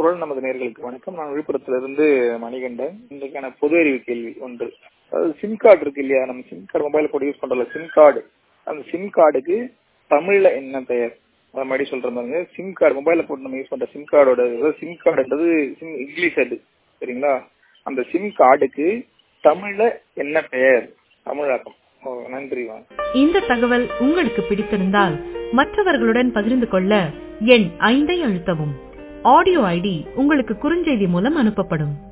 குரல் நமது நேர்களுக்கு வணக்கம் நான் விழுப்புரத்திலிருந்து மணிகண்டன் இன்றைக்கான பொது அறிவு கேள்வி ஒன்று அதாவது சிம் கார்டு இருக்கு இல்லையா நம்ம சிம் கார்டு மொபைல் போட்டு யூஸ் பண்றோம்ல சிம் கார்டு அந்த சிம் கார்டுக்கு தமிழ்ல என்ன பெயர் அது மாதிரி சொல்ற மாதிரி சிம் கார்டு மொபைல போட்டு நம்ம யூஸ் பண்ற சிம் கார்டோட சிம் கார்டுன்றது சிம் இங்கிலீஷ் அது சரிங்களா அந்த சிம் கார்டுக்கு தமிழ்ல என்ன பெயர் தமிழாக்கம் ஓ, நன்றி வாங்க இந்த தகவல் உங்களுக்கு பிடித்திருந்தால் மற்றவர்களுடன் பகிர்ந்து கொள்ள எண் ஐந்தை அழுத்தவும் ஆடியோ ஐடி உங்களுக்கு குறுஞ்செய்தி மூலம் அனுப்பப்படும்